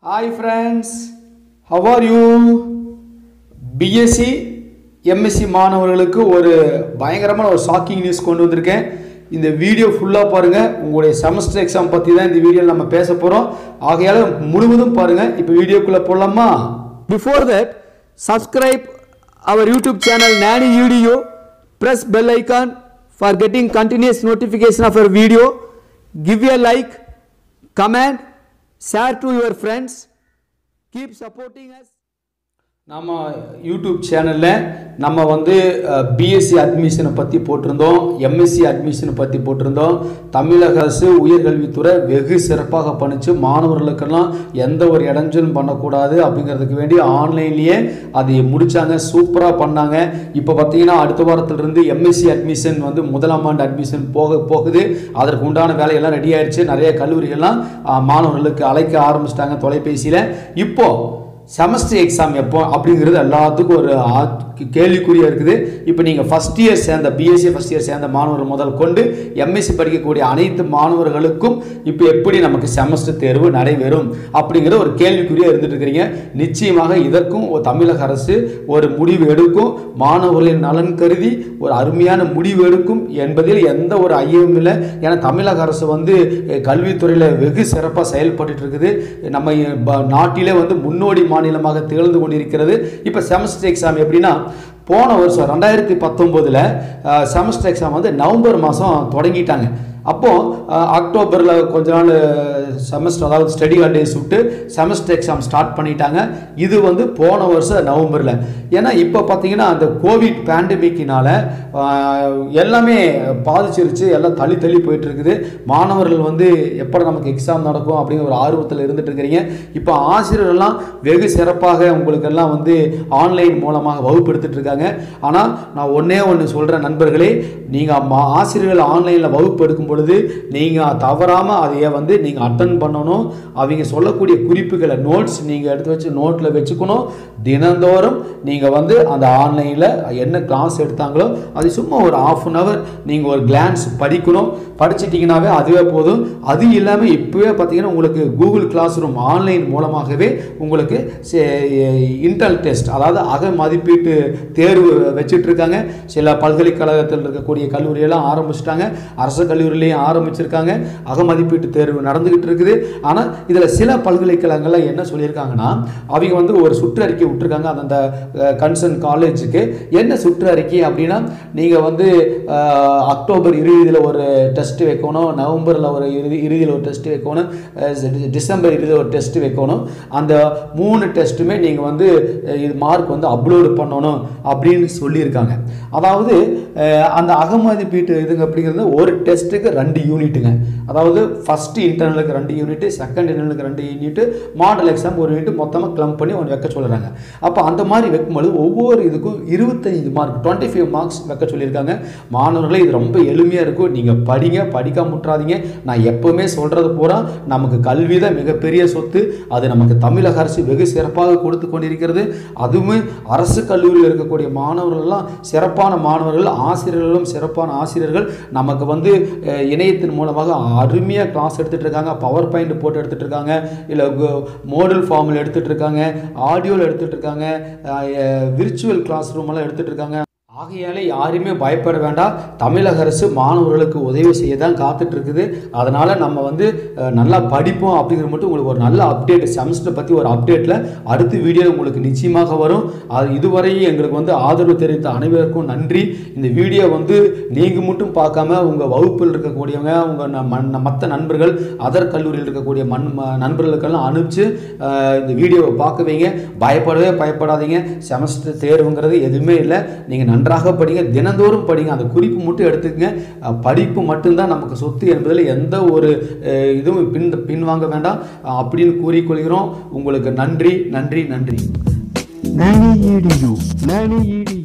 Hi friends how are you BSc MSc மாணவர்களுக்கு ஒரு பயங்கரமான ஒரு ஷாக்கிங் நியூஸ் கொண்டு வந்திருக்கேன் இந்த வீடியோ ஃபுல்லாக பாருங்கள் உங்களுடைய செமஸ்டர் எக்ஸாம் பற்றி தான் இந்த வீடியோவில் நம்ம பேச போகிறோம் ஆகையால் முழுவதும் பாருங்கள் இப்போ வீடியோக்குள்ளே போடலாமா Before that, subscribe our YouTube channel Nani Video. Press bell icon for getting continuous notification of our video. Give a like, comment, share to your friends. Keep supporting us. நம்ம யூடியூப் சேனலில் நம்ம வந்து பிஎஸ்சி அட்மிஷனை பற்றி போட்டிருந்தோம் MSc அட்மிஷனை பற்றி போட்டிருந்தோம் தமிழக அரசு உயர்கல்வித்துறை வெகு சிறப்பாக பண்ணிச்சு மாணவர்களுக்கெல்லாம் எந்த ஒரு இடைஞ்சலும் பண்ணக்கூடாது அப்படிங்கிறதுக்கு வேண்டி ஆன்லைன்லேயே அதை முடித்தாங்க சூப்பராக பண்ணாங்க இப்போ பார்த்தீங்கன்னா அடுத்த வாரத்திலிருந்து எம்எஸ்சி அட்மிஷன் வந்து முதலாம் ஆண்டு அட்மிஷன் போக போகுது அதற்கு உண்டான வேலையெல்லாம் ரெடி ஆயிடுச்சு நிறைய கல்லூரிகள்லாம் ஆ, மாணவர்களுக்கு அழைக்க ஆரம்பிச்சிட்டாங்க தொலைபேசியில் இப்போது செமஸ்டர் எக்ஸாம் எப்போ அப்படிங்கிறது எல்லாத்துக்கும் ஒரு ஆ- கேள்விக்குறியாக இருக்குது இப்போ நீங்கள் ஃபஸ்ட் இயர் சேர்ந்த பிஎஸ்சி ஃபஸ்ட் இயர் சேர்ந்த மாணவர்கள் முதல் கொண்டு எம்எஸ்சி படிக்கக்கூடிய அனைத்து மாணவர்களுக்கும் இப்போ எப்படி நமக்கு செமஸ்டர் தேர்வு நடைபெறும் அப்படிங்கிற ஒரு கேள்விக்குறியாக இருந்துட்டு இருக்கிறீங்க நிச்சயமாக இதற்கும் ஒரு தமிழக அரசு ஒரு முடிவு எடுக்கும் மாணவர்களின் நலன் கருதி ஒரு அருமையான முடிவு எடுக்கும் என்பதில் எந்த ஒரு ஐயமும் இல்லை ஏன்னா தமிழக அரசு வந்து அஹ், கல்வித்துறையில் வெகு சிறப்பாக செயல்பட்டு இருக்குது நம்ம அஹ், ப- நாட்டிலே வந்து முன்னோடி மாநிலமாக திகழ்ந்து கொண்டிருக்கிறது இப்போ செமஸ்டர் எக்ஸாம் எப்படின்னா போன வருஷம் ரெண்டாயிரத்தி பத்தொம்போதில் செமஸ்டர் எக்ஸாம் வந்து நவம்பர் மாதம் தொடங்கிட்டாங்க அப்போது அக்டோபரில் கொஞ்ச நாள் செமஸ்டர் அதாவது ஸ்டடி ஹாலிடேஸ் விட்டு செமஸ்டர் எக்ஸாம் ஸ்டார்ட் பண்ணிட்டாங்க இது வந்து போன வருஷம் நவம்பரில் ஏன்னா இப்போ பார்த்தீங்கன்னா அந்த கோவிட் பேண்டமிக்கினால எல்லாமே பாதிச்சிருச்சு எல்லாம் தள்ளி தள்ளி போயிட்டு இருக்குது மாணவர்கள் வந்து எப்போ நமக்கு எக்ஸாம் நடக்கும் அப்படிங்கிற ஒரு ஆர்வத்தில் இருந்துட்டு இருக்கிறீங்க இப்போ ஆசிரியர்கள்லாம் வெகு சிறப்பாக உங்களுக்கு எல்லாம் வந்து ஆன்லைன் மூலமாக வகுப்பு எடுத்துட்டு இருக்காங்க ஆனால் நான் ஒன்றே ஒன்று சொல்கிறேன் நண்பர்களே நீங்கள் மா ஆசிரியர்கள் ஆன்லைனில் வகுப்பு எடுக்கும் பொழுது நீங்கள் தவறாமல் அதையே வந்து நீங்கள் அட்டன் பண்ணணும் அவங்க சொல்லக்கூடிய குறிப்புகளை நோட்ஸ் நீங்கள் எடுத்து வச்சு நோட்டில் வச்சுக்கணும் தினந்தோறும் நீங்கள் வந்து அந்த ஆன்லைனில் என்ன கிளாஸ் எடுத்தாங்களோ அது சும்மா ஒரு ஆஃப் அன் ஹவர் நீங்கள் ஒரு கிளான்ஸ் படிக்கணும் படிச்சிட்டிங்கனாவே அதுவே போதும் அது இல்லாமல் இப்போவே பார்த்தீங்கன்னா உங்களுக்கு கூகுள் கிளாஸ் ரூம் ஆன்லைன் மூலமாகவே உங்களுக்கு இன்டர்னல் டெஸ்ட் அதாவது அக மதிப்பீட்டு தேர்வு வச்சிட்டு இருக்காங்க சில பல்கலைக்கழகத்தில் இருக்கக்கூடிய கல்லூரியெல்லாம் ஆரம்பிச்சிட்டாங்க அரசு கல்லூரிலையும் ஆரம்பிச்சிருக்காங்க அக மதிப்பீட்டு தேர்வு நடந்துகிட்டு இருக்குது ஆனால் இதில் சில பல்கலைக்கழகங்கள்ல என்ன சொல்லியிருக்காங்கன்னா அவங்க வந்து ஒரு சுற்றறிக்கை விட்டுருக்காங்க அந்தந்த கன்சர்ன் காலேஜுக்கு என்ன சுற்றறிக்கை அப்படின்னா நீங்கள் வந்து அஹ், அக்டோபர் இறுதியில் ஒரு டெஸ்ட் வைக்கணும் நவம்பரில் ஒரு இறுதி இறுதியில் ஒரு டெஸ்ட் வைக்கணும் அஹ், டிசம்பர் இறுதியில் ஒரு டெஸ்ட் வைக்கணும் அந்த மூணு டெஸ்ட்டுமே நீங்கள் வந்து அஹ், இது மார்க் வந்து அப்லோடு பண்ணணும் அப்படின்னு சொல்லியிருக்காங்க அதாவது அஹ், அந்த அகமதிப்பீட்டு இதுங்க அப்படிங்கிறது ஒரு டெஸ்ட்டுக்கு ரெண்டு யூனிட்டுங்க அதாவது ஃபஸ்ட்டு இன்டர்னலுக்கு ரெண்டு யூனிட்டு செகண்ட் இன்டர்னலுக்கு ரெண்டு யூனிட்டு மாடல் எக்ஸாம் ஒரு யூனிட் மொத்தமாக கிளம்ப் பண்ணி ஒன்று வைக்க சொல்கிறாங்க அப்போ அந்த மாதிரி வைக்கும்போது ஒவ்வொரு இதுக்கும் இருபத்தஞ்சு மார்க் டுவெண்ட்டி ஃபைவ் மார்க்ஸ் வைக்க சொல்லியிருக்காங்க மாணவர்களே இது ரொம்ப எளிமையாக இருக்கும் நீங்கள் படிங்க படிக்க முற்றாதீங்க நான் எப்போவுமே சொல்கிறது பூரா நமக்கு கல்வி தான் மிகப்பெரிய சொத்து அது நமக்கு தமிழக அரசு வெகு சிறப்பாக கொடுத்து கொண்டிருக்கிறது அதுவுமே அரசு கல்லூரியில் இருக்கக்கூடிய மாணவர்கள் எல்லாம் சிறப்பான மாணவர்கள் ஆசிரியர்களும் சிறப்பான ஆசிரியர்கள் நமக்கு வந்து அஹ், இணையத்தின் மூலமாக அருமையாக கிளாஸ் எடுத்துகிட்டு இருக்காங்க பவர் பாயிண்ட் போட்டு எடுத்துகிட்டு இருக்காங்க இல்லை மோடல் ஃபார்மில் எடுத்துகிட்டு இருக்காங்க ஆடியோவில் எடுத்துகிட்டு இருக்காங்க விர்ச்சுவல் கிளாஸ் ரூம் எல்லாம் எடுத்துகிட்டு இருக்காங்க ஆகையாலே யாருமே பயப்பட வேண்டாம் தமிழக அரசு மாணவர்களுக்கு உதவி செய்ய தான் காத்துட்டு இருக்குது அதனால் நம்ம வந்து அஹ், நல்லா படிப்போம் அப்படிங்கிறது மட்டும் உங்களுக்கு ஒரு நல்ல அப்டேட் செமஸ்டர் பற்றி ஒரு அப்டேட்டில் அடுத்த வீடியோ உங்களுக்கு நிச்சயமாக வரும் அது இதுவரை எங்களுக்கு வந்து ஆதரவு தெரிவித்த அனைவருக்கும் நன்றி இந்த வீடியோ வந்து நீங்கள் மட்டும் பார்க்காம உங்கள் வகுப்பில் இருக்கக்கூடியவங்க உங்கள் மற்ற நண்பர்கள் அதர் கல்லூரியில் இருக்கக்கூடிய மண் ம- நண்பர்களுக்கெல்லாம் அனுப்பிச்சு அஹ், இந்த வீடியோவை பார்க்க வைங்க பயப்படவே பயப்படாதீங்க செமஸ்டர் தேர்வுங்கிறது எதுவுமே இல்லை நீங்கள் நன்றாக படிங்க தினந்தோறும் படிங்க அந்த குறிப்பு மட்டும் எடுத்துக்கங்க அஹ், படிப்பு மட்டும்தான் நமக்கு சொத்து என்பதில் எந்த ஒரு அஹ், இதுவும் பின் பின்வாங்க வேண்டாம் அஹ், அப்படின்னு கூறிக்கொள்கிறோம் உங்களுக்கு நன்றி நன்றி நன்றி Nani Edu. Nani Edu.